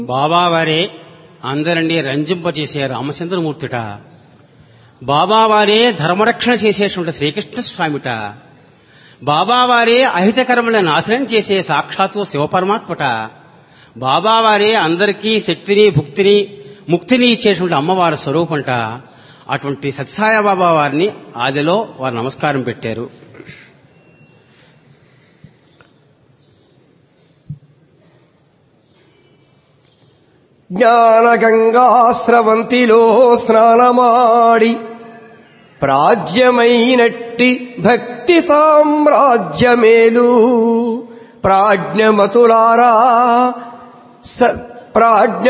బాబావారే అందరినీ రంజింపజేసే రామచంద్రమూర్తిట బాబావారే ధర్మరక్షణ చేసేటువంటి శ్రీకృష్ణ స్వామిట బాబావారే అహితకర్మలను నాశనం చేసే సాక్షాత్తు శివపరమాత్మట బాబావారే అందరికీ శక్తిని భుక్తిని ముక్తిని ఇచ్చేటువంటి అమ్మవారి స్వరూపంట అటువంటి సత్సాయ బాబా వారిని ఆదిలో వారు నమస్కారం పెట్టారు జ్ఞానగంగాస్రవంతిలో స్నానమాడి ప్రాజ్యమైనట్టి భక్తి సామ్రాజ్యమేలు ప్రాజ్ఞమతులారా స ప్రాజ్ఞ